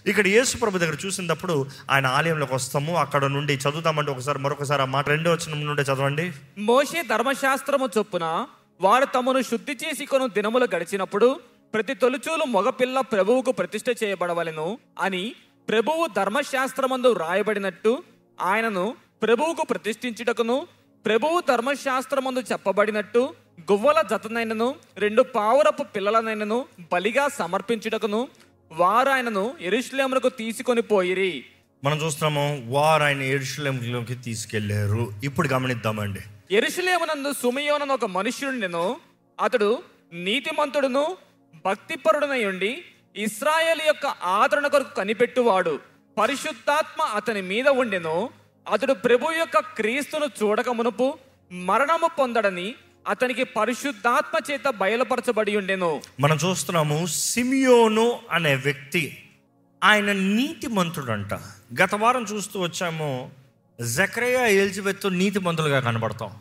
ఇక్కడ యేసు ప్రభు దగ్గర చూసినప్పుడు ఆయన ఆలయంలోకి వస్తాము అక్కడ నుండి చదువుతామంటే ఒకసారి మరొకసారి ఆ మాట రెండో వచ్చిన నుండి చదవండి మోషే ధర్మశాస్త్రము చొప్పున వారు తమను శుద్ధి చేసి కొను దినములు గడిచినప్పుడు ప్రతి తొలుచూలు మగపిల్ల ప్రభువుకు ప్రతిష్ఠ చేయబడవలెను అని ప్రభువు ధర్మశాస్త్రమందు రాయబడినట్టు ఆయనను ప్రభువుకు ప్రతిష్ఠించుటకును ప్రభువు ధర్మశాస్త్రమందు చెప్పబడినట్టు గువ్వల జతనైనను రెండు పావురపు పిల్లలనైనను బలిగా సమర్పించుటకును వారు ఆయనను ఎరుశ్లేములకు తీసుకొని పోయిరి మనం చూస్తున్నాము వారు ఆయన ఎరుషులంలోకి తీసుకెళ్లారు ఇప్పుడు గమనిద్దామండి ఎరుషులేమునందు సుమయోనను ఒక మనుష్యుడును అతడు నీతిమంతుడును భక్తిపరుడునై ఉండి ఇస్రాయేల్ యొక్క ఆదరణ కొరకు కనిపెట్టువాడు పరిశుద్ధాత్మ అతని మీద ఉండెను అతడు ప్రభు యొక్క క్రీస్తును చూడక మునుపు మరణము పొందడని అతనికి పరిశుద్ధాత్మ చేత బయలుపరచబడి ఉండెను మనం చూస్తున్నాము సిమియోను అనే వ్యక్తి ఆయన నీతిమంతుడంట గత వారం చూస్తూ వచ్చాము జక్రయ ఎలిజబెత్ నీతిమంతులుగా కనబడతాం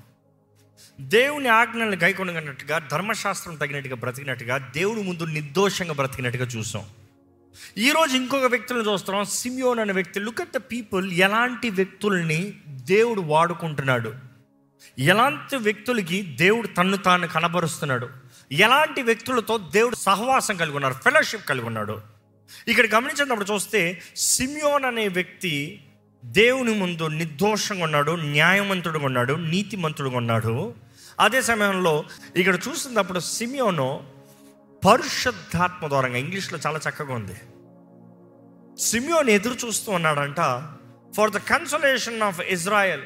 దేవుని ఆజ్ఞలను గైకొనగనట్టుగా ధర్మశాస్త్రం తగినట్టుగా బ్రతికినట్టుగా దేవుని ముందు నిర్దోషంగా బ్రతికినట్టుగా చూసాం ఈరోజు ఇంకొక వ్యక్తులను చూస్తున్నాం సిమియోన్ అనే వ్యక్తి లుక్ అట్ ద పీపుల్ ఎలాంటి వ్యక్తుల్ని దేవుడు వాడుకుంటున్నాడు ఎలాంటి వ్యక్తులకి దేవుడు తన్ను తాను కనబరుస్తున్నాడు ఎలాంటి వ్యక్తులతో దేవుడు సహవాసం కలిగి ఉన్నారు ఫెలోషిప్ కలిగి ఉన్నాడు ఇక్కడ గమనించినప్పుడు చూస్తే సిమియోన్ అనే వ్యక్తి దేవుని ముందు నిర్దోషంగా ఉన్నాడు న్యాయవంతుడుగా ఉన్నాడు నీతిమంతుడుగా ఉన్నాడు అదే సమయంలో ఇక్కడ చూసినప్పుడు సిమియోను పరిశుద్ధాత్మ ద్వారంగా ఇంగ్లీష్లో చాలా చక్కగా ఉంది సిమియోన్ ఎదురు చూస్తూ ఉన్నాడంట for the consolation of Israel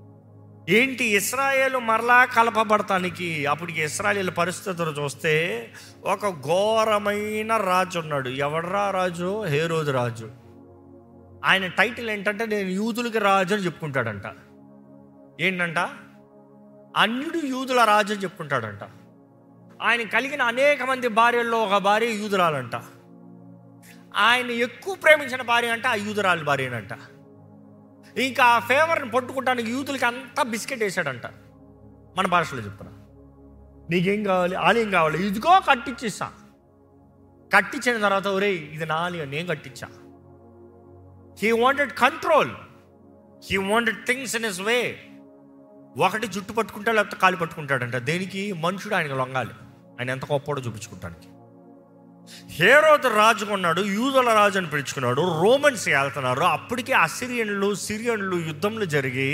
ఏంటి ఇస్రాయేల్ మరలా కలపబడటానికి అప్పటికి ఇస్రాయేల్ పరిస్థితులు చూస్తే ఒక ఘోరమైన రాజు ఉన్నాడు ఎవడరా రాజు హే రోజు రాజు ఆయన టైటిల్ ఏంటంటే నేను యూదులకి రాజు అని చెప్పుకుంటాడంట ఏంటంట అన్యుడు యూదుల రాజు అని చెప్పుకుంటాడంట ఆయన కలిగిన అనేక మంది భార్యల్లో ఒక భార్య యూదురాలంట ఆయన ఎక్కువ ప్రేమించిన భార్య అంటే ఆ యూదురాలు భార్యనంట ఇంకా ఆ ఫేవర్ని పట్టుకుంటానికి యూతులకి అంతా బిస్కెట్ వేసాడంట మన భాషలో చెప్తున్నా నీకేం కావాలి ఆలయం కావాలి ఇదిగో కట్టించేసా కట్టించిన తర్వాత ఒరే ఇది నా ఆలయం నేను కట్టించా he wanted control he wanted things in his way ఒకటి జుట్టు పట్టుకుంటా లేకపోతే కాలు పట్టుకుంటాడంట దేనికి మనుషుడు ఆయనకు లొంగాలి ఆయన ఎంత గొప్పడో చూపించుకుంటానికి హేరోద్ రాజు కొన్నాడు యూదుల రాజు అని పిలుచుకున్నాడు రోమన్స్ వెళ్తున్నారు అప్పటికే అసిరియన్లు సిరియన్లు యుద్ధంలు జరిగి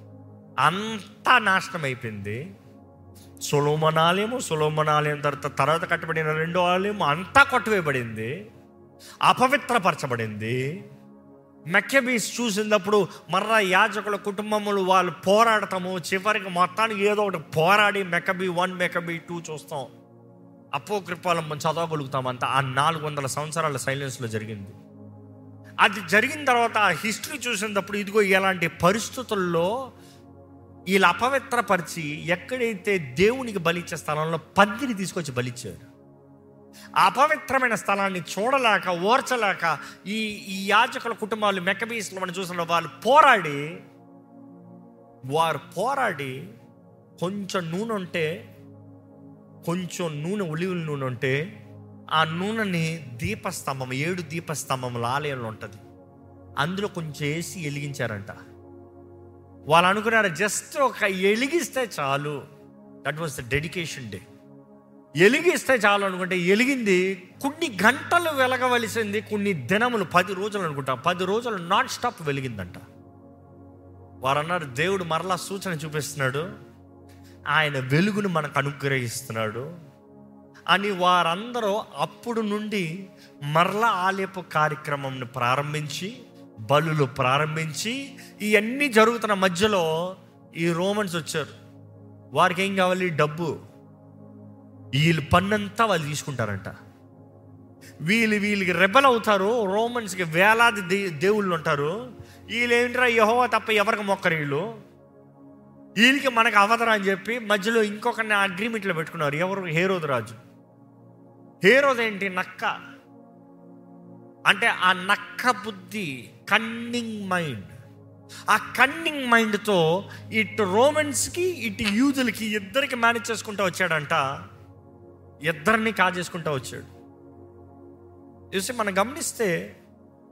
అంతా నాశనం అయిపోయింది సొలోమన్ ఆలయము సొలోమన్ ఆలయం తర్వాత తర్వాత కట్టబడిన రెండో ఆలయం అంతా కొట్టువేయబడింది అపవిత్రపరచబడింది మెక్కబీస్ చూసినప్పుడు మర్రా యాజకుల కుటుంబములు వాళ్ళు పోరాడతాము చివరికి మొత్తానికి ఏదో ఒకటి పోరాడి మెక్కబీ వన్ మెక్కబీ టూ చూస్తాం అపోకృపాలం మనం చదవగలుగుతాం అంత ఆ నాలుగు వందల సంవత్సరాల సైలెన్స్లో జరిగింది అది జరిగిన తర్వాత ఆ హిస్టరీ చూసినప్పుడు ఇదిగో ఇలాంటి పరిస్థితుల్లో వీళ్ళు అపవిత్రపరిచి ఎక్కడైతే దేవునికి బలిచ్చే స్థలంలో పందిని తీసుకొచ్చి బలిచ్చారు ఆ అపవిత్రమైన స్థలాన్ని చూడలేక ఓర్చలేక ఈ ఈ యాజకుల కుటుంబాలు మెక్కబీస్లో మనం చూసిన వాళ్ళు పోరాడి వారు పోరాడి కొంచెం నూనె ఉంటే కొంచెం నూనె ఉలివుల నూనె ఉంటే ఆ నూనెని దీపస్తంభం ఏడు దీపస్తంభముల ఆలయంలో ఉంటుంది అందులో కొంచెం వేసి వెలిగించారంట వాళ్ళు అనుకున్నారు జస్ట్ ఒక ఎలిగిస్తే చాలు that was the dedication day ఎలిగిస్తే చాలు అనుకుంటే ఎలిగింది కొన్ని గంటలు వెలగవలసింది కొన్ని దినములు పది రోజులు అనుకుంటా పది రోజులు నాన్ స్టాప్ వెలిగిందంట వారు అన్నారు దేవుడు మరలా సూచన చూపిస్తున్నాడు ఆయన వెలుగును మనకు అనుగ్రహిస్తున్నాడు అని వారందరూ అప్పుడు నుండి మరలా ఆలయపు కార్యక్రమంను ప్రారంభించి బలులు ప్రారంభించి ఇవన్నీ జరుగుతున్న మధ్యలో ఈ రోమన్స్ వచ్చారు వారికి ఏం కావాలి డబ్బు వీళ్ళు పన్నంతా వాళ్ళు తీసుకుంటారంట వీళ్ళు వీళ్ళకి రెబల్ అవుతారు రోమన్స్కి వేలాది దే దేవుళ్ళు ఉంటారు వీళ్ళు ఏంట్రా యహోవా తప్ప ఎవరికి మొక్కరు వీళ్ళు వీళ్ళకి మనకు అవదరా అని చెప్పి మధ్యలో ఇంకొకరిని అగ్రిమెంట్లో పెట్టుకున్నారు ఎవరు హేరోదు రాజు హేరోదు ఏంటి నక్క అంటే ఆ నక్క బుద్ధి కన్నింగ్ మైండ్ ఆ కన్నింగ్ మైండ్తో ఇటు రోమన్స్కి ఇటు యూదులకి ఇద్దరికి మేనేజ్ చేసుకుంటూ వచ్చాడంట ఇద్దరిని కాజేసుకుంటూ వచ్చాడు చూసి మనం గమనిస్తే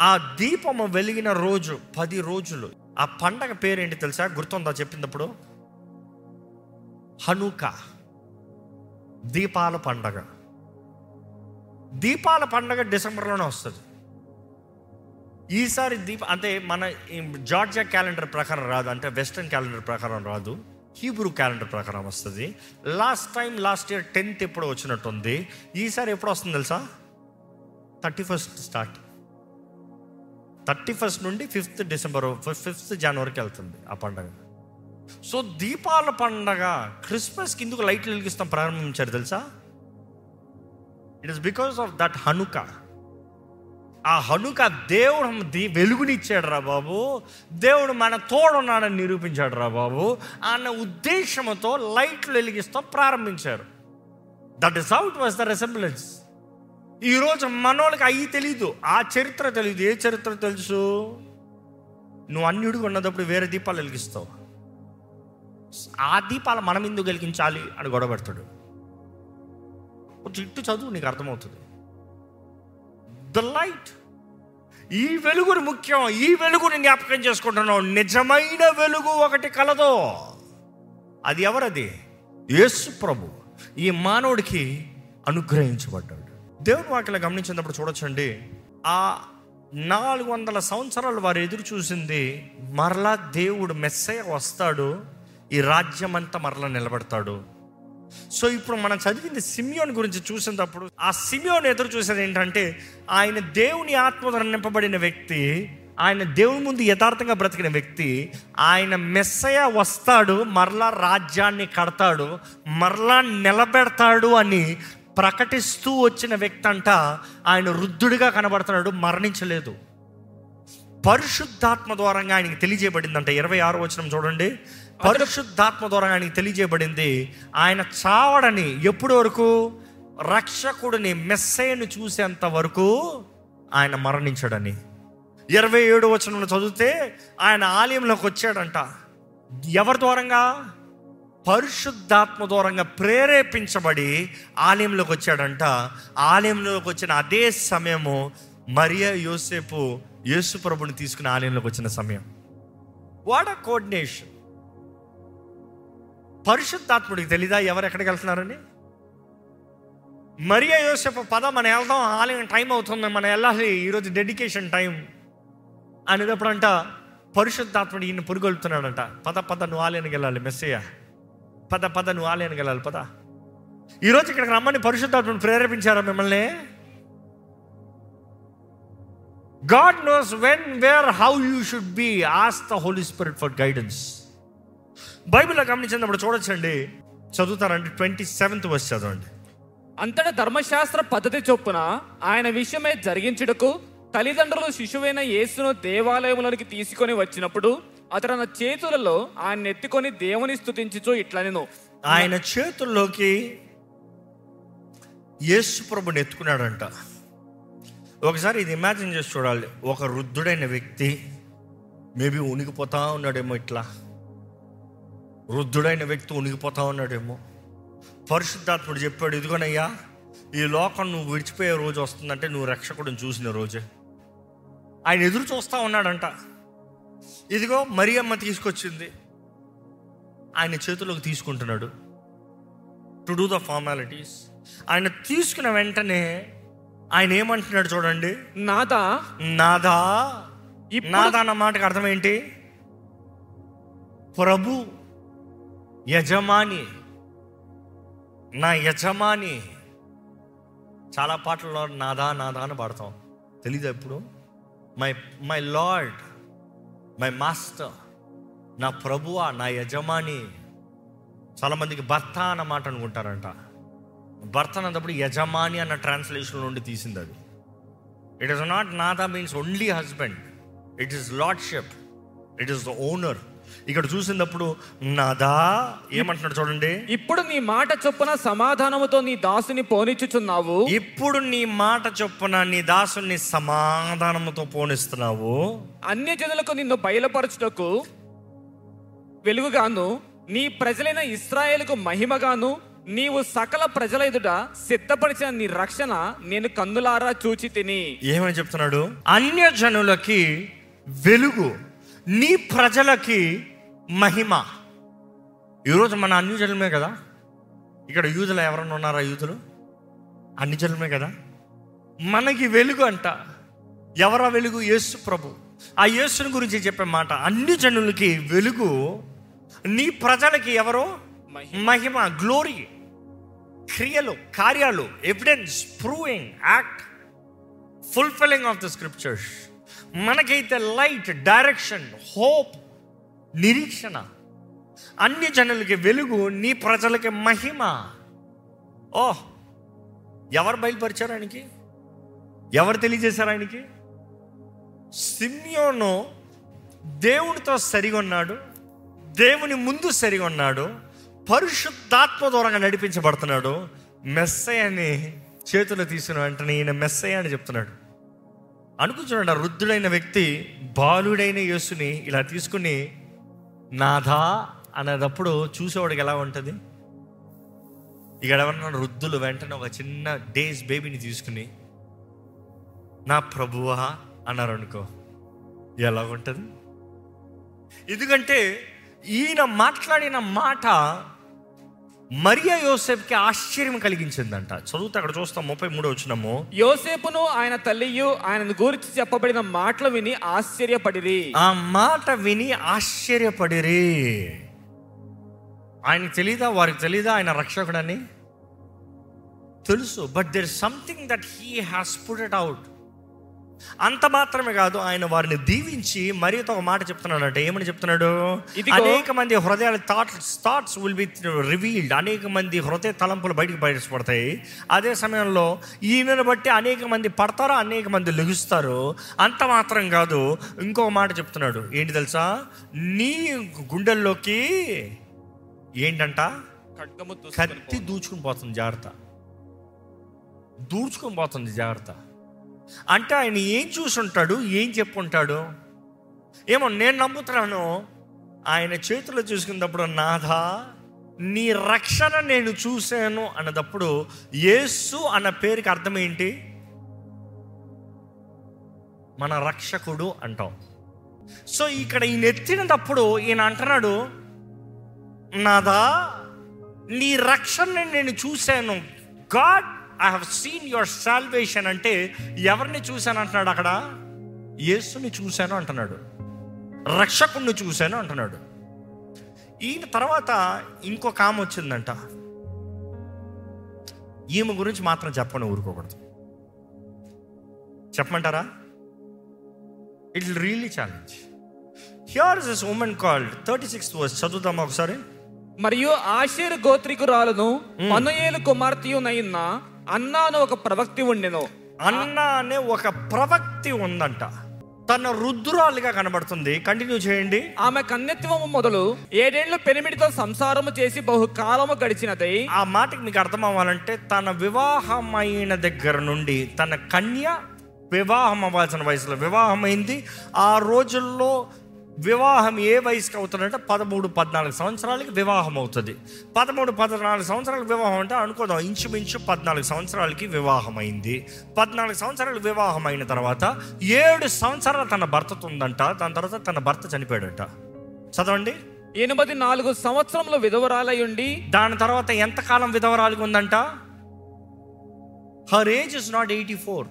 ఆ దీపము వెలిగిన రోజు పది రోజులు ఆ పండగ పేరేంటి తెలుసా గుర్తుందా చెప్పినప్పుడు హనుక దీపాల పండగ దీపాల పండగ డిసెంబర్లోనే వస్తుంది ఈసారి దీప అంటే మన ఈ జార్జియా క్యాలెండర్ ప్రకారం రాదు అంటే వెస్ట్రన్ క్యాలెండర్ ప్రకారం రాదు హీబ్రూ క్యాలెండర్ ప్రకారం వస్తుంది last time last year tenth ఎప్పుడు వచ్చినట్టుంది ఈసారి ఎప్పుడు వస్తుంది తెలుసా thirty first start thirty first నుండి ఫిఫ్త్ డిసెంబర్ ఫిఫ్త్ జనవరికి వెళ్తుంది ఆ పండగ సో దీపాల పండగ క్రిస్మస్కి ఎందుకు లైట్లు వెలిగిస్తాం ప్రారంభించారు తెలుసా it is because of that Hanukkah ఆ హనుక దేవుడు దీ వెలుగునిచ్చాడు రా బాబు దేవుడు మన తోడున్నాడని నిరూపించాడు రా బాబు అన్న ఉద్దేశంతో లైట్లు వెలిగిస్తాం ప్రారంభించారు that is out was the resemblance ఈరోజు మనోళ్ళకి అయ్యి తెలీదు ఆ చరిత్ర తెలియదు ఏ చరిత్ర తెలుసు నువ్వు అన్యుడిగా ఉన్నప్పుడు వేరే దీపాలు వెలిగిస్తావు ఆ దీపాలు మనం ఎందుకు వెలిగించాలి అని గొడవ పెడతాడు కొంచెం ఇట్టు చదువు నీకు అర్థమవుతుంది ద లైట్ ఈ వెలుగుని ముఖ్యం ఈ వెలుగుని జ్ఞాపకం చేసుకుంటున్నావు నిజమైన వెలుగు ఒకటి కలదో అది ఎవరది యేసు ప్రభు ఈ మానవుడికి అనుగ్రహించబడ్డాడు దేవుని వాక్యలో గమనించినప్పుడు చూడొచ్చండి ఆ నాలుగు వందల సంవత్సరాలు వారు ఎదురు చూసింది మరలా దేవుడు మెస్సయ్య వస్తాడు ఈ రాజ్యం అంతా మరలా నిలబడతాడు సో ఇప్పుడు మనం చదివింది సిమియోన్ గురించి చూసినప్పుడు ఆ సిమియోన్ ఎదురు చూసేది ఏంటంటే ఆయన దేవుని ఆత్మధర నింపబడిన వ్యక్తి ఆయన దేవుని ముందు యథార్థంగా బ్రతికిన వ్యక్తి ఆయన మెస్సయ వస్తాడు మరలా రాజ్యాన్ని కడతాడు మరలా నిలబెడతాడు అని ప్రకటిస్తూ వచ్చిన వ్యక్తి అంట ఆయన వృద్ధుడిగా కనబడుతున్నాడు మరణించలేదు పరిశుద్ధాత్మ ద్వారంగా ఆయనకి తెలియజేయబడిందంట ఇరవై ఆరు వచనం చూడండి పరిశుద్ధాత్మ ద్వారా ఆయనకి తెలియజేయబడింది ఆయన చావడని ఎప్పుడు వరకు రక్షకుడిని మెస్సయ్యను చూసేంత వరకు ఆయన మరణించాడని ఇరవై ఏడు వచనంలో చదివితే ఆయన ఆలయంలోకి వచ్చాడంట ఎవరి ద్వారంగా పరిశుద్ధాత్మ దూరంగా ప్రేరేపించబడి ఆలయంలోకి వచ్చాడంట ఆలయంలోకి వచ్చిన అదే సమయము మరియా యోసేపు యేసు ప్రభుని తీసుకుని ఆలయంలోకి వచ్చిన సమయం వాట్ అ కోఆర్డినేషన్ పరిశుద్ధాత్ముడికి తెలీదా ఎవరు ఎక్కడికి వెళ్తున్నారని మరియా యోసేపు పద మనం వెళ్దాం ఆలయం టైం అవుతుంది మనం వెళ్ళాలి ఈరోజు డెడికేషన్ టైం అనేటప్పుడంట పరిశుద్ధాత్ముడు ఈయన పురుగొల్పుతున్నాడంట పద పద నువ్వు ఆలయానికి వెళ్ళాలి మెస్సయ్య పద పద నువ్వు ఆలయానికి వెళ్ళాలి పద ఈరోజు ఇక్కడికి రమ్మని పరిశుద్ధాత్మను ప్రేరేపించారా మిమ్మల్ని God knows when where how you should be as the Holy Spirit for guidance బైబిల్లో గమనించినప్పుడు చూడొచ్చండి చదువుతారండి ట్వంటీ సెవెంత్ వర్స్ చదవండి అంతటా ధర్మశాస్త్ర పద్ధతి చొప్పున ఆయన విషయమే జరిగించుటకు తల్లిదండ్రులు శిశువైన యేసును దేవాలయంలోనికి తీసుకొని వచ్చినప్పుడు అతడు తన చేతులలో ఆయన ఎత్తుకొని దేవుని స్తుతించుచు ఇట్లనెను ఆయన చేతుల్లోకి యేసు ప్రభుని ఎత్తుకున్నాడంట ఒకసారి ఇది ఇమాజిన్ చేసి చూడాలి ఒక వృద్ధుడైన వ్యక్తి మేబీ ఉనికిపోతా ఉన్నాడేమో ఇట్లా వృద్ధుడైన వ్యక్తి ఉనికిపోతా ఉన్నాడేమో పరిశుద్ధాత్ముడు చెప్పాడు ఇదిగోనయ్యా ఈ లోకం నువ్వు విడిచిపోయే రోజు వస్తుందంటే నువ్వు రక్షకుడిని చూసిన రోజే ఆయన ఎదురు చూస్తా ఉన్నాడంట ఇదిగో మరియమ్మ తీసుకొచ్చింది ఆయన చేతిలోకి తీసుకుంటున్నాడు టు డూ ద ఫార్మాలిటీస్ ఆయన తీసుకున్న వెంటనే ఆయన ఏమంటున్నాడు చూడండి నాదా నాదా ఇప్పుడు- నాదా అన్న మాటకు అర్థం ఏంటి ప్రభు యజమాని నా యజమాని చాలా పాటల్లో నాదా నాదా అని పాడతాం తెలీదా ఇప్పుడు my my lord my master నా ప్రభువా నా యజమాని చాలామందికి భర్త అన్న మాట అనుకుంటారంట భర్త అన్నప్పుడు యజమాని అన్న ట్రాన్స్లేషన్ నుండి తీసింది అది ఇట్ ఈస్ నాట్ నాదా means only husband it is lordship it is the owner ఇక్కడ చూసినప్పుడు నాదా ఏమంటున్నాడు చూడండి ఇప్పుడు నీ మాట చొప్పున సమాధానముతో నీ దాసుని పోనిచ్చుచున్నావు ఇప్పుడు నీ మాట చొప్పున నీ దాసుని సమాధానముతో పోనిస్తున్నావు అన్య జనులకు నిన్ను బయలుపరచుటకు వెలుగుగాను నీ ప్రజలైన ఇస్రాయేలుకు మహిమగాను నీవు సకల ప్రజల ఎదుట సిద్ధపరిచిన నీ రక్షణ నేను కన్నులారా చూచి తిని ఏమని చెప్తున్నాడు అన్య జనులకి వెలుగు నీ ప్రజలకి మహిమ ఈరోజు మన అన్య జనులమే కదా ఇక్కడ యూదులు ఎవరన్నా ఉన్నారా యూదులు అన్ని జనులమే కదా మనకి వెలుగు అంట ఎవరా వెలుగు యేసు ప్రభు ఆ యేసుని గురించి చెప్పే మాట అన్ని జనులకి వెలుగు నీ ప్రజలకి ఎవరో మహిమ. మహిమ గ్లోరీ క్రియలు కార్యాలు evidence proving act fulfilling of the scriptures మనకైతే లైట్ డైరెక్షన్ హోప్ నిరీక్షణ అన్ని జనులకి వెలుగు నీ ప్రజలకి మహిమ ఓ ఎవరు బయలుపరిచారు ఆయనకి ఎవరు తెలియజేశారు ఆయనకి సిమ్యోను దేవునితో సరిగా ఉన్నాడు దేవుని ముందు సరిగా ఉన్నాడు పరిశుద్ధాత్మ దూరంగా నడిపించబడుతున్నాడు మెస్సయ్యని చేతులు తీసుకున్న వెంటనే ఈయన మెస్సయ్య అని చెప్తున్నాడు అనుకుంటున్నాడు ఆ వృద్ధుడైన వ్యక్తి బాలుడైన యేసుని ఇలా తీసుకుని నాథా అనేటప్పుడు చూసేవాడికి ఎలా ఉంటుంది ఇక్కడ ఎవరన్నా వృద్ధులు వెంటనే ఒక చిన్న డేస్ బేబీని తీసుకుని నా ప్రభువా అన్నారు అనుకో ఎలా ఉంటుంది ఎందుకంటే ఈయన మాట్లాడిన మాట మరియా యోసెఫ్కి ఆశ్చర్యం కలిగించిందంట చదువుతా అక్కడ చూస్తాం ముప్పై మూడో వచ్చినము యోసేపును ఆయన తల్లియు ఆయనను గురించి చెప్పబడిన మాటలు విని ఆశ్చర్యపడిరి ఆ మాట విని ఆశ్చర్యపడిరి ఆయనకు తెలీదా వారికి తెలీదా ఆయన రక్షకుడని తెలుసు but there something that he has put it out అంత మాత్రమే కాదు ఆయన వారిని దీవించి మరియతో ఒక మాట చెప్తున్నాడు అంటే ఏమని చెప్తున్నాడు ఇదిగో- అనేక మంది హృదయాల thoughts thoughts will be revealed అనేక మంది హృదయ తలంపులు బయటకు బయటపడతాయి అదే సమయంలో ఈయనను బట్టి అనేక మంది పడతారు అనేక మంది లెగుస్తారు అంత మాత్రం కాదు ఇంకొక మాట చెప్తున్నాడు ఏంటి తెలుసా నీ గుండెల్లోకి ఏంటంట ఖడ్గము దూసుకొని కత్తి దూచుకుని పోతుంది జాగ్రత్త దూచుకొని పోతుంది జాగ్రత్త అంటే ఆయన ఏం చూసుంటాడు ఏం చెప్పుంటాడు ఏమో నేను నమ్ముతున్నాను ఆయన చేతిలో చూసుకున్నప్పుడు నాథా నీ రక్షణ నేను చూశాను అన్నదప్పుడు యేసు అన్న పేరుకి అర్థం ఏంటి మన రక్షకుడు అంటాం సో ఇక్కడ ఈయన ఎత్తినప్పుడు ఈయన అంటున్నాడు నాదా నీ రక్షణ నేను చూశాను God I have seen your salvation అంటే ఎవరిని చూశాను అంటున్నాడు అక్కడ యేసుని చూశాను అంటున్నాడు రక్షకుణ్ణి చూశాను అంటున్నాడు ఈయన తర్వాత ఇంకొక ఆమె వచ్చిందంట ఈమె గురించి మాత్రం చెప్పని ఊరుకోకూడదు చెప్పమంటారా it really challenge here is this woman called thirty sixth verse చదువుదామా ఒకసారి మరియు ఆషేరు గోత్రికురాలను పనుయేలు కుమార్తెయునైన అన్నాను ఒక ప్రవక్తి ఉండెను అన్న అనే ఒక ప్రవక్తి ఉందంట తన రుద్రాలుగా కనబడుతుంది కంటిన్యూ చేయండి ఆమె కన్యత్వము మొదలు ఏడేళ్లు పెనిమిడితో సంసారము చేసి బహుకాలము గడిచినదై ఆ మాటకి మీకు అర్థం అవ్వాలంటే తన వివాహమైన దగ్గర నుండి తన కన్య వివాహం అవ్వాల్సిన వయసులో వివాహమైంది ఆ రోజుల్లో వివాహం ఏ వయసుకి అవుతుందంటే పదమూడు పద్నాలుగు సంవత్సరాలకి వివాహం అవుతుంది పదమూడు పద్నాలుగు సంవత్సరాలకు వివాహం అంటే అనుకోదాం ఇంచుమించు పద్నాలుగు సంవత్సరాలకి వివాహం అయింది పద్నాలుగు సంవత్సరాలు వివాహం అయిన తర్వాత ఏడు సంవత్సరాలు తన భర్తతో ఉందంట దాని తర్వాత తన భర్త చనిపోయాడట చదవండి ఎనిమిది నాలుగు సంవత్సరములు విధవరాలై ఉండి దాని తర్వాత ఎంతకాలం విధవరాలుగా ఉందంట her age is not eighty four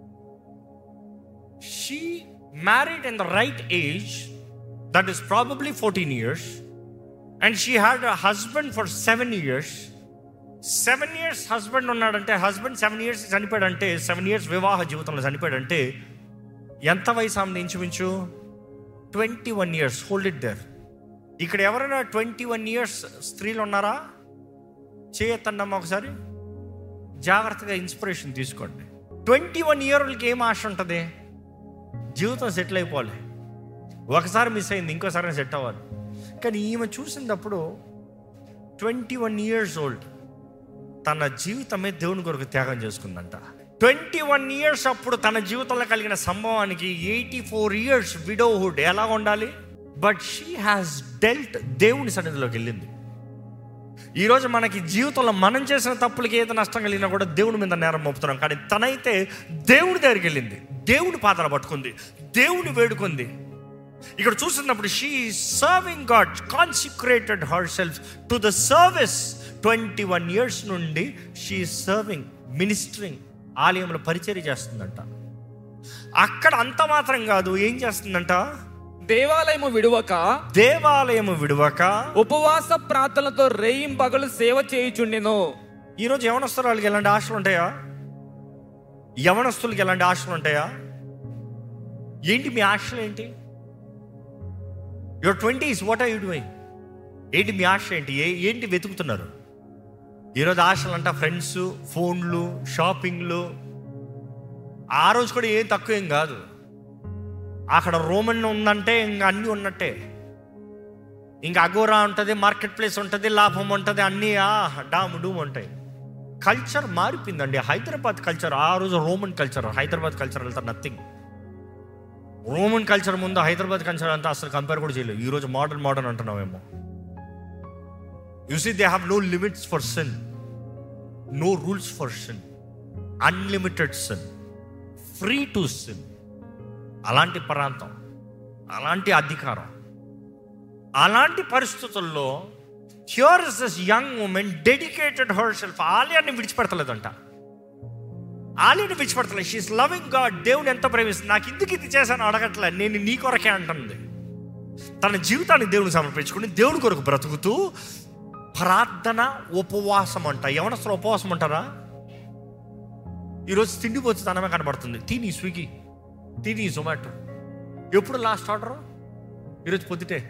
she married in the right age that is probably fourteen years and she had a husband for seven years seven years husband ఉన్నాడంటే హస్బెండ్ సెవెన్ ఇయర్స్ చనిపోయాడంటే seven years వివాహ జీవితంలో చనిపోయాడంటే ఎంత వయసు ఆమె ఇంచుమించు twenty one years hold it there ఇక్కడ ఎవరైనా ట్వంటీ వన్ ఇయర్స్ స్త్రీలు ఉన్నారా చేయొద్దమ్మా ఒకసారి జాగ్రత్తగా ఇన్స్పిరేషన్ తీసుకోండి ట్వంటీ వన్ ఇయర్లకి ఏం ఆశ ఉంటుంది జీవితం సెటిల్ అయిపోవాలి ఒకసారి మిస్ అయింది ఇంకోసారి సెట్ అవ్వాలి కానీ ఈమె చూసినప్పుడు ట్వంటీ వన్ ఇయర్స్ ఓల్డ్ తన జీవితమే దేవుని కొరకు త్యాగం చేసుకుందంట ట్వంటీ వన్ ఇయర్స్ అప్పుడు తన జీవితంలో కలిగిన సంభవానికి ఎయిటీ ఫోర్ ఇయర్స్ విడోహుడ్ ఎలా ఉండాలి బట్ షీ హ్యాస్ డెల్ట్ దేవుని సన్నిధిలోకి వెళ్ళింది ఈరోజు మనకి జీవితంలో మనం చేసిన తప్పులకి ఏదో నష్టం కలిగినా కూడా దేవుడి మీద నేరం మోపుతున్నాం కానీ తనైతే దేవుడి దగ్గరికి వెళ్ళింది దేవుడి పాత్ర పట్టుకుంది దేవుని వేడుకుంది ఇక్కడ చూస్తున్నప్పుడు she serving God consecrated herself to the service twenty one years నుండి షీ సర్వింగ్ మినిస్టరింగ్ ఆలయంలో పరిచర్య చేస్తుందంట అక్కడ అంత మాత్రం కాదు ఏం చేస్తుందంట దేవాలయము విడువక దేవాలయము విడవక ఉపవాస ప్రార్థనలతో రేయిం పగలు సేవ చేయుచుండెను ఈరోజు యవనస్తులు వాళ్ళకి ఎలాంటి ఆశలు ఉంటాయా యవనస్తులకి ఎలాంటి ఆశలు ఉంటాయా ఏంటి మీ ఆశలు ఏంటి your twenties what are you doing ఏంటి మీ ఆశ ఏంటి ఏ ఏంటి వెతుకుతున్నారు ఈరోజు ఆశలు అంట ఫ్రెండ్స్ ఫోన్లు షాపింగ్లు ఆ రోజు కూడా ఏం తక్కువ ఏం కాదు అక్కడ రోమన్ ఉందంటే ఇంకా అన్నీ ఉన్నట్టే ఇంకా అగోరా ఉంటుంది మార్కెట్ ప్లేస్ ఉంటుంది లాభం ఉంటుంది అన్నీ ఆ డాము డూమ్ ఉంటాయి కల్చర్ మారిపోయిందండి హైదరాబాద్ కల్చర్ ఆ రోజు రోమన్ కల్చర్ హైదరాబాద్ కల్చర్ వెళ్తారు నథింగ్ రోమన్ కల్చర్ ముందు హైదరాబాద్ కల్చర్ అంతా అసలు కంపేర్ కూడా చేయలేదు ఈరోజు మోడర్న్ మోడర్న్ అంటున్నామేమో you see they have no limits for sin no rules for sin unlimited sin free to sin అలాంటి ప్రాంతం అలాంటి అధికారం అలాంటి పరిస్థితుల్లో here is this young woman dedicated herself ఆలయాన్ని విడిచిపెడతలేదంట ఆలయాన్ని విడిచిపెడతలేదు షీఈస్ లవింగ్ గాడ్ దేవుని ఎంత ప్రేమిస్తుంది నాకు ఇందుకు ఇది చేశాను అడగట్లే నేను నీ కొరకే అంటుంది తన జీవితాన్ని దేవుని సమర్పించుకుని దేవుని కొరకు బ్రతుకుతూ ప్రార్థన ఉపవాసం అంట ఎవరసలు ఉపవాసం అంటారా ఈరోజు తిండి వచ్చి తనమే కనబడుతుంది తిని స్విగ్గీ తిని జొమాటో ఎప్పుడు లాస్ట్ ఆర్డర్ ఈరోజు పొద్దుటే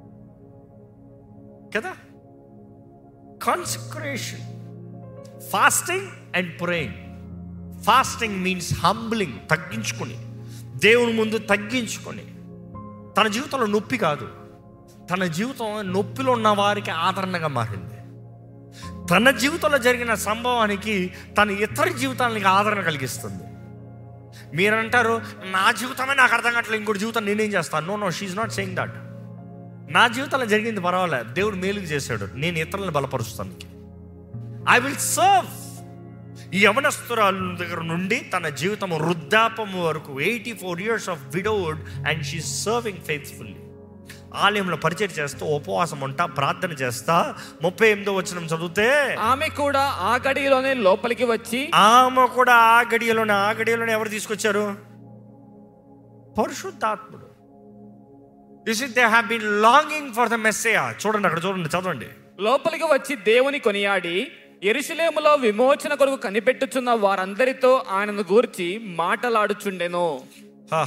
కదా consecration fasting and praying fasting means humbling తగ్గించుకొని దేవుని ముందు తగ్గించుకొని తన జీవితంలో నొప్పి కాదు తన జీవితం నొప్పిలో ఉన్న వారికి ఆదరణగా మారింది తన జీవితంలో జరిగిన సంభవానికి తన ఇతర జీవితానికి ఆదరణ కలిగిస్తుంది మీరంటారు నా జీవితమే నాకు అర్థం కావట్లేదు ఇంకోటి జీవితం నేనేం చేస్తాను no no she's not saying that నా జీవితంలో జరిగింది పర్వాలేదు దేవుడు మేలుకు చేశాడు నేను ఇతరులను బలపరుస్తాను ఐ విల్ సర్వ్ ఈ యవనస్తురాలు దగ్గర నుండి తన జీవితం వృద్ధాపము వరకు eighty four years of widowed and she serving faithfully ఆలయంలో పరిచయం చేస్తూ ఉపవాసం ఉంటా ప్రార్థన చేస్తా ముప్పై ఎనిమిదో వచ్చిన చదివితే ఆమె కూడా ఆ గడిలోనే లోపలికి వచ్చి ఆమె కూడా ఆ గడియలోనే ఆ గడియలోనే ఎవరు తీసుకొచ్చారు పరిశుద్ధాత్ముడు this is they have been longing for the Messiah చూడండి అక్కడ చూడండి చదవండి లోపలికి వచ్చి దేవుని కొనియాడి ఎరుషులేములో విమోచన కొరకు కనిపెట్టుచున్న వారందరితో ఆయనను గూర్చి మాటలాడుచుండెను హా.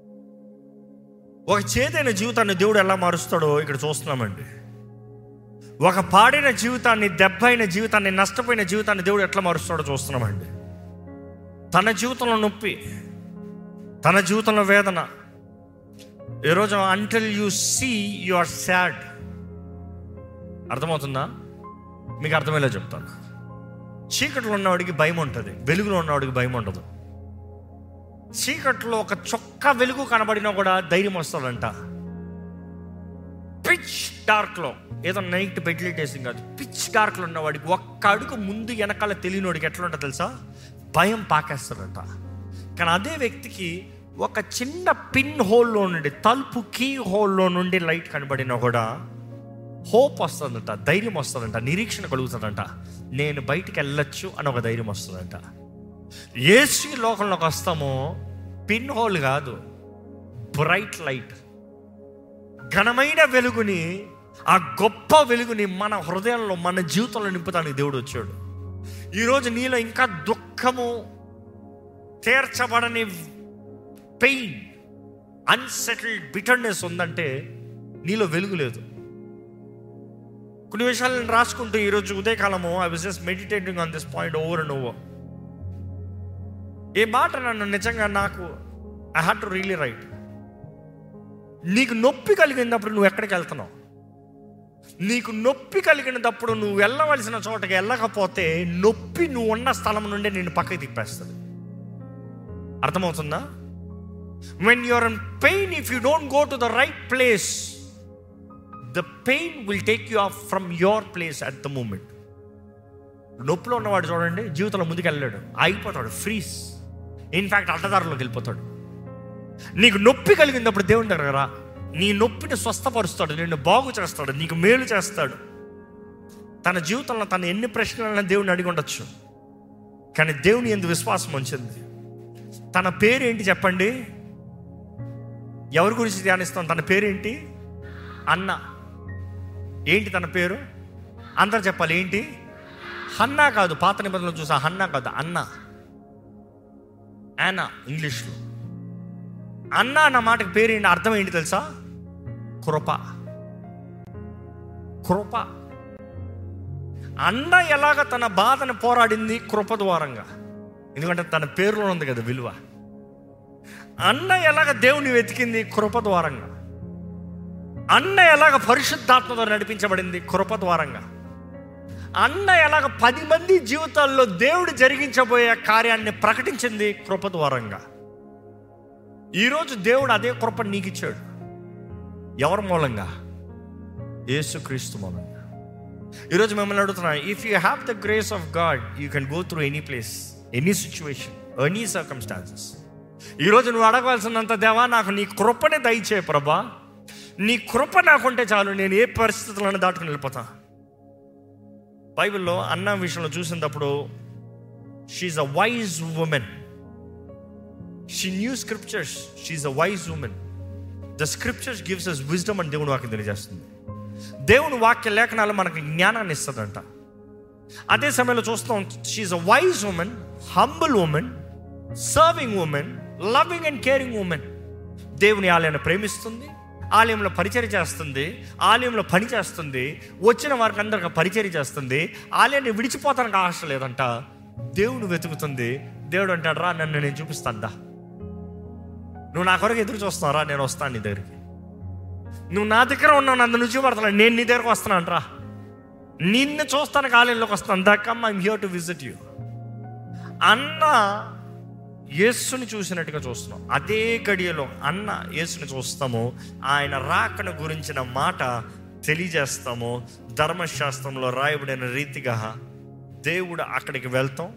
ఒక చేదైన జీవితాన్ని దేవుడు ఎలా మారుస్తాడో ఇక్కడ చూస్తున్నామండి ఒక పాడిన జీవితాన్ని దెబ్బైన జీవితాన్ని నష్టపోయిన జీవితాన్ని దేవుడు ఎట్లా మారుస్తాడో చూస్తున్నామండి తన జీవితంలో నొప్పి తన జీవితంలో వేదన ఈరోజు until you see you are sad అర్థమవుతుందా మీకు అర్థమయ్యేలా చెప్తాను చీకట్లో ఉన్నవాడికి భయం ఉంటుంది వెలుగులో ఉన్నవాడికి భయం ఉండదు చీకట్లో ఒక చొక్క వెలుగు కనబడినా కూడా ధైర్యం వస్తుందంట పిచ్ డార్క్లో ఏదో నైట్ బెడ్లైట్ వేసింది కాదు పిచ్ డార్క్లో ఉన్నవాడికి ఒక్క అడుగు ముందు వెనకాల తెలియనివాడికి ఎట్లా ఉంటుంది తెలుసా భయం పాకేస్తాడంట కానీ అదే వ్యక్తికి ఒక చిన్న పిన్ హోల్లో నుండి తలుపు కీ హోల్లో నుండి లైట్ కనబడినా కూడా హోప్ వస్తుందంట ధైర్యం వస్తుందంట నిరీక్షణ కలుగుతుందంట నేను బయటికి వెళ్ళొచ్చు అని ఒక ధైర్యం వస్తుందంట ఏసీ లోకంలోకి వస్తామో పిన్ హోల్ కాదు బ్రైట్ లైట్ ఘనమైన వెలుగుని ఆ గొప్ప వెలుగుని మన హృదయంలో మన జీవితంలో నింపుతానికి దేవుడు వచ్చాడు ఈరోజు నీలో ఇంకా దుఃఖము తీర్చబడని పెయిన్ అన్సెటిల్డ్ బిటర్నెస్ ఉందంటే నీలో వెలుగు లేదు కొన్ని విషయాలు నేను రాసుకుంటూ ఈరోజు ఉదయకాలము I was just meditating on this point over and over ఏ మాట నన్ను నిజంగా నాకు I had to really write నీకు నొప్పి కలిగినప్పుడు నువ్వు ఎక్కడికి వెళ్తున్నావు నీకు నొప్పి కలిగినప్పుడు నువ్వు వెళ్ళవలసిన చోటకి వెళ్ళకపోతే నొప్పి నువ్వు ఉన్న స్థలం నుండి నేను పక్కకి తిప్పేస్తుంది అర్థమవుతుందా when your in pain if you don't go to the right place the pain will take you off from your place at the moment నొప్పిలో ఉన్నవాడు చూడండి జీవితంలో ముందుకు వెళ్ళాడు ఆగిపోతాడు ఫ్రీస్ ఇన్ఫ్యాక్ట్ అడ్డదారులోకి వెళ్ళిపోతాడు నీకు నొప్పి కలిగినప్పుడు దేవుని దగ్గర రా నీ నొప్పిని స్వస్థపరుస్తాడు నిన్ను బాగు చేస్తాడు నీకు మేలు చేస్తాడు తన జీవితంలో తను ఎన్ని ప్రశ్నలైనా దేవుని అడిగి ఉండొచ్చు కానీ దేవుని ఎందు విశ్వాసం ఉంచింది తన పేరు ఏంటి చెప్పండి ఎవరి గురించి ధ్యానిస్తాం తన పేరేంటి అన్న ఏంటి తన పేరు అందరు చెప్పాలి ఏంటి హన్నా కాదు పాత నిబంధనలు చూసా హన్నా కాదు అన్న యానా ఇంగ్లీష్లో అన్న అన్న మాటకి పేరేంటి అర్థం ఏంటి తెలుసా కృప కృప అన్న ఎలాగ తన బాధను పోరాడింది కృప ద్వారంగా ఎందుకంటే తన పేరులో ఉంది కదా విలువ అన్న ఎలాగ దేవుని వెతికింది కృప ద్వారంగా అన్న ఎలాగ పరిశుద్ధాత్మతో నడిపించబడింది కృప ద్వారంగా అన్న ఎలాగ పది మంది జీవితాల్లో దేవుడు జరిగించబోయే కార్యాన్ని ప్రకటించింది కృప ద్వారంగా ఈరోజు దేవుడు అదే కృప నీకు ఇచ్చాడు ఎవరి మూలంగా యేసుక్రీస్తు మూలంగా ఈరోజు మిమ్మల్ని అడుగుతున్నా if you have the grace of God you can go through any place any situation any circumstances ఈరోజు నువ్వు అడగవలసినంత దేవా నాకు నీ కృపని దయచే ప్రభా నీ కృప నాకుంటే చాలు నేను ఏ పరిస్థితులను దాటుకుని వెళ్ళిపోతా బైబిల్లో అన్న విషయంలో చూసినప్పుడు she's a wise woman she knew scriptures she's a wise woman the scriptures gives us wisdom అని దేవుని వాక్యం తెలియజేస్తుంది దేవుని వాక్య లేఖనాలు మనకి జ్ఞానాన్ని ఇస్తుందంట అదే సమయంలో చూస్తాం she's a wise woman humble woman serving woman loving and caring woman దేవుని ఆలయాన్ని ప్రేమిస్తుంది ఆలయంలో పరిచయం చేస్తుంది ఆలయంలో పని చేస్తుంది వచ్చిన వారికి అందరికి పరిచయం చేస్తుంది ఆలయాన్ని విడిచిపోతానికి ఆశ లేదంట దేవుడు వెతుకుతుంది దేవుడు అంటాడు రా నన్ను నేను చూపిస్తాను నువ్వు నా కొరకు ఎదురు చూస్తున్నావు రా నేను వస్తాను నీ దగ్గరికి నువ్వు నా దగ్గర ఉన్నావు నన్ను నుంచి పడుతున్నాను నేను నీ దగ్గరకు వస్తున్నాను రా నిన్ను చూస్తాను ఆలయంలోకి వస్తాను the come I'm here to visit you అన్న యేసుని చూసినట్టుగా చూస్తున్నాం అదే గడియలో అన్న యేసుని చూస్తాము ఆయన రాకను గురించిన మాట తెలియజేస్తాము ధర్మశాస్త్రంలో రాయబడిన రీతిగా దేవుడు అక్కడికి వెళ్తాం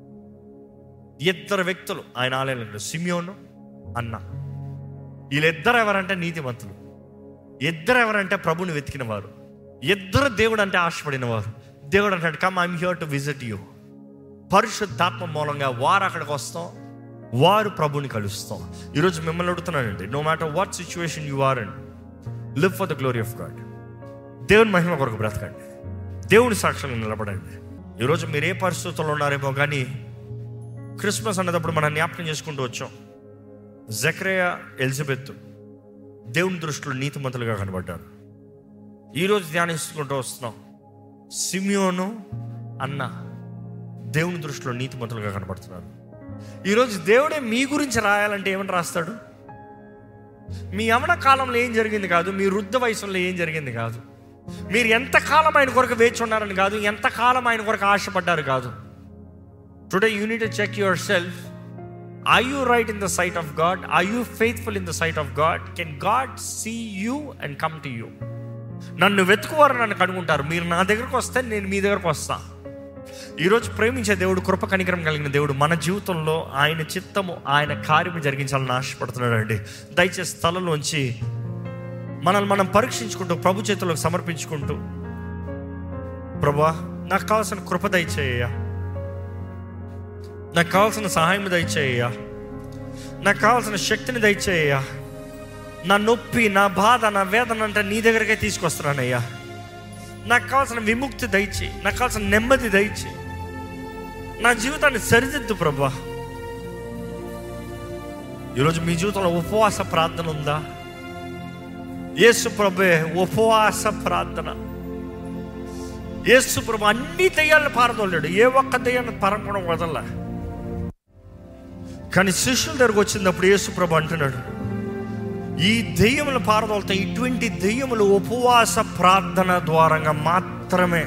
ఇద్దరు వ్యక్తులు ఆయన ఆలయంలో సిమియోను అన్న వీళ్ళిద్దరు ఎవరంటే నీతిమంతులు ఇద్దరు ఎవరంటే ప్రభుని వెతికిన వారు ఇద్దరు దేవుడు అంటే ఆశపడిన వారు దేవుడు అంటాడు come I'm here to visit you పరిశుద్ధాత్మ మూలంగా వారు అక్కడికి వస్తాం వారు ప్రభుని కలుస్తాం ఈరోజు మిమ్మల్ని అడుగుతున్నానండి no matter what situation you are and live for the glory of God దేవుని మహిమ కొరకు బ్రతకండి దేవుని సాక్షులు నిలబడండి ఈరోజు మీరు ఏ పరిస్థితుల్లో ఉన్నారేమో కానీ క్రిస్మస్ అన్నదప్పుడు మనం జ్ఞాపకం చేసుకుంటూ వచ్చాం జక్రయ ఎలిజబెత్ దేవుని దృష్టిలో నీతిమంతులుగా కనబడ్డారు ఈరోజు ధ్యానించుకుంటూ వస్తున్నాం సిమియోను అన్న దేవుని దృష్టిలో నీతిమంతులుగా కనబడుతున్నారు ఈరోజు దేవుడే మీ గురించి రాయాలంటే ఏమని రాస్తాడు మీ యవన కాలంలో ఏం జరిగింది కాదు మీ వృద్ధ వయసులో ఏం జరిగింది కాదు మీరు ఎంతకాలం ఆయన కొరకు వేచి ఉన్నారని కాదు ఎంతకాలం ఆయన కొరకు ఆశపడ్డారు కాదు today you need check yourself I you right in the sight of God I you faithful in the sight of God can God see you and come to you నన్ను వెతుకువారు నన్ను కనుగొంటారు మీరు నా దగ్గరకు వస్తే నేను మీ దగ్గరకు వస్తా ఈరోజు ప్రేమించే దేవుడు కృప కనికరం కలిగిన దేవుడు మన జీవితంలో ఆయన చిత్తము ఆయన కార్యము జరిగించాలని ఆశపడుతున్నాడు అండి దయచేసి స్థలంలోంచి మనల్ని మనం పరీక్షించుకుంటూ ప్రభు చేతులకు సమర్పించుకుంటూ ప్రభా నాకు కావాల్సిన కృప దయచేయ నాకు కావాల్సిన సహాయం దయచేయ నాకు కావాల్సిన శక్తిని దయచేయ నా నొప్పి నా బాధ నా వేదన అంటే నీ దగ్గరకే తీసుకొస్తున్నానయ్యా నాకు కావాల్సిన విముక్తి దయచి నాకు కావాల్సిన నెమ్మది దయచి నా జీవితాన్ని సరిదిద్దు ప్రభా ఈరోజు మీ జీవితంలో ఉపవాస ప్రార్థన ఉందా యేసు ప్రభే ఉపవాస ప్రార్థన యేసు ప్రభు అన్ని దయ్యాలను పారదోలేడు ఏ ఒక్క దయ్యాన్ని పరంపడం వదల కానీ శిష్యుల దగ్గరకు వచ్చినప్పుడు యేసు ప్రభు అంటున్నాడు ఈ దెయ్యములు పారదోలుతాయి ఇటువంటి దెయ్యములు ఉపవాస ప్రార్థన ద్వారంగా మాత్రమే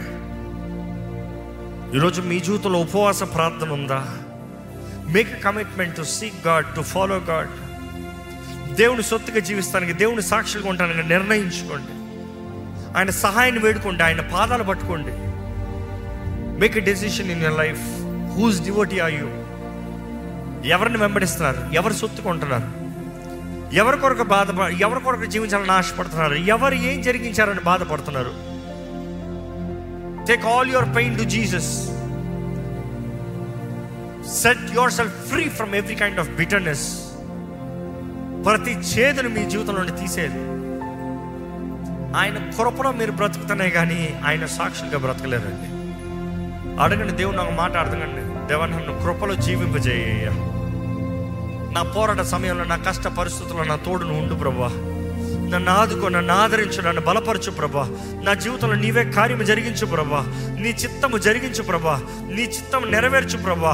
ఈరోజు మీ జీవితంలో ఉపవాస ప్రార్థన ఉందా make commitment to seek God to follow God దేవుని సొత్తుగా జీవిస్తానికి దేవుని సాక్షులుగా ఉండడానికి నిర్ణయించుకోండి ఆయన సహాయాన్ని వేడుకోండి ఆయన పాదాలు పట్టుకోండి make a decision in your life whose devotee are you ఎవరిని వెంబడిస్తున్నారు ఎవరు సొత్తు కొంటున్నారు ఎవరి కొరకు బాధ ఎవరి కొరకు జీవించాలని ఆశపడుతున్నారు ఎవరు ఏం జరిగించారని బాధపడుతున్నారు take all your pain to Jesus set yourself free from every kind of bitterness ప్రతి చేదును మీ జీవితంలో నుండి తీసేది ఆయన కృపలో మీరు బ్రతుకుతున్నాయి కానీ ఆయన సాక్షులుగా బ్రతకలేరండి అడగండి దేవుడు నాకు మాట అడగండి దేవా నన్ను కృపలో జీవింపజేయ నా పోరాట సమయంలో నా కష్ట పరిస్థితుల్లో నా తోడును ఉండు ప్రభా నన్ను ఆదుకో నన్ను ఆదరించు నన్ను బలపరచు ప్రభా నా జీవితంలో నీవే కార్యము జరిగించు ప్రభా నీ చిత్తము జరిగించు ప్రభా నీ చిత్తం నెరవేర్చు ప్రభా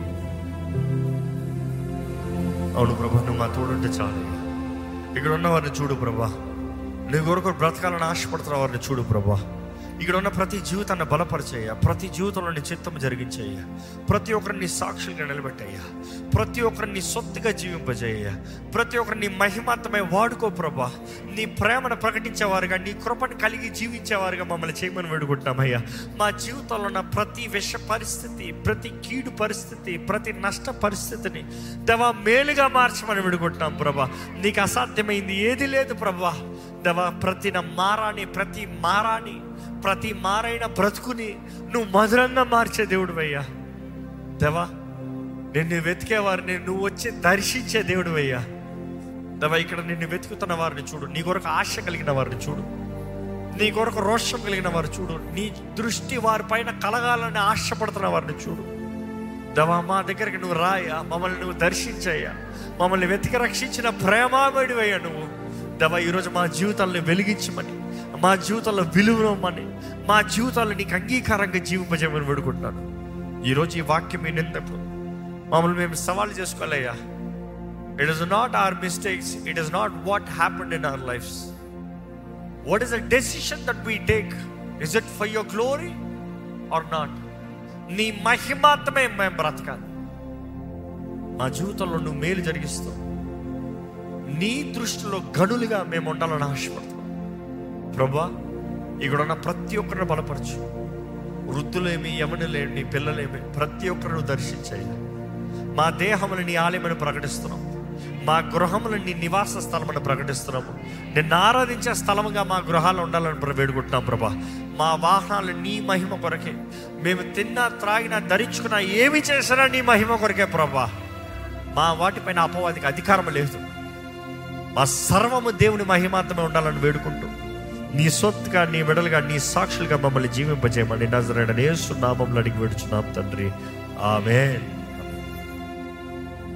అవును ప్రభా నువ్వు మా తోడుంటే చాలు ఇక్కడ ఉన్న వారిని చూడు ప్రభా నీ కొరకు బ్రతకాలని ఆశపడుతున్న వారిని చూడు ప్రభా ఇక్కడ ఉన్న ప్రతి జీవితాన్ని బలపరిచేయ ప్రతి జీవితంలో నీ చిత్తం జరిగించేయ ప్రతి ఒక్కరిని సాక్షులుగా నిలబెట్టయ్యా ప్రతి ఒక్కరిని నీ సొత్తుగా జీవింపజేయ ప్రతి ఒక్కరిని మహిమాంతమై వాడుకో ప్రభా నీ ప్రేమను ప్రకటించేవారుగా నీ కృపను కలిగి జీవించేవారుగా మమ్మల్ని చేయమని వేడుకుంటున్నామయ్యా మా జీవితంలో ఉన్న ప్రతి విష పరిస్థితి ప్రతి కీడు పరిస్థితి ప్రతి నష్ట పరిస్థితిని దవా మేలుగా మార్చమని వేడుకుంటున్నాం ప్రభా నీకు అసాధ్యమైంది ఏది లేదు ప్రభా దవా ప్రతి నా మారాని ప్రతి మారాని ప్రతి మారైన బ్రతుకుని నువ్వు మధురంగా మార్చే దేవుడు అయ్యా దేవా నిన్ను వెతికేవారిని నువ్వు వచ్చి దర్శించే దేవుడు అయ్యా దేవా ఇక్కడ నిన్ను వెతుకుతున్న వారిని చూడు నీ కొరకు ఆశ కలిగిన వారిని చూడు నీ కొరకు రోషం కలిగిన వారు చూడు నీ దృష్టి వారిపైన కలగాలని ఆశపడుతున్న వారిని చూడు దేవా మా దగ్గరికి నువ్వు రాయా మమ్మల్ని నువ్వు దర్శించయ్యా మమ్మల్ని వెతికి రక్షించిన ప్రేమామడివయ్యా నువ్వు దేవా ఈరోజు మా జీవితాలను వెలిగించమని మా జీవితంలో విలువమని మా జీవితాల్లో నీకు అంగీకారంగా జీవింపజేయమని వేడుకుంటున్నాను ఈరోజు ఈ వాక్యం వినేటప్పుడు మమ్మల్ని మేము సవాల్ చేసుకోవాలయ్యా it is not our mistakes it is not what happened in our lives what is the decision that we take is it for your glory or not నీ మహిమాత్మే మేము బ్రతకాలి మా జీవితంలో నువ్వు మేలు జరిగిస్తావు నీ దృష్టిలో గనులుగా మేము ఉండాలని ఆశపడుతున్నాం ప్రభా ఇక్కడ ఉన్న ప్రతి ఒక్కరిని బలపరచు వృద్ధులేమి యమనులేమి పిల్లలేమి ప్రతి ఒక్కరిని దర్శించాయి మా దేహములు నీ ఆలయమని ప్రకటిస్తున్నాం మా గృహములు నీ నివాస స్థలమని ప్రకటిస్తున్నాము నిన్ను ఆరాధించే స్థలముగా మా గృహాలు ఉండాలని ప్ర- వేడుకుంటున్నాం ప్రభా మా వాహనాలు నీ మహిమ కొరకే మేము తిన్నా త్రాగినా ధరించుకున్నా ఏమి చేసినా నీ మహిమ కొరకే ప్రభా మా వాటిపైన అపవాదికి అధికారం లేదు మా సర్వము దేవుని మహిమాత్మే ఉండాలని వేడుకుంటూ నీ సొత్తుగా నీ విడలుగా నీ సాక్షులుగా మమ్మల్ని జీవింపజేయమని నజరైన యేసు నామంలో అడిగి వేడుచున్నాం తండ్రి ఆమెన్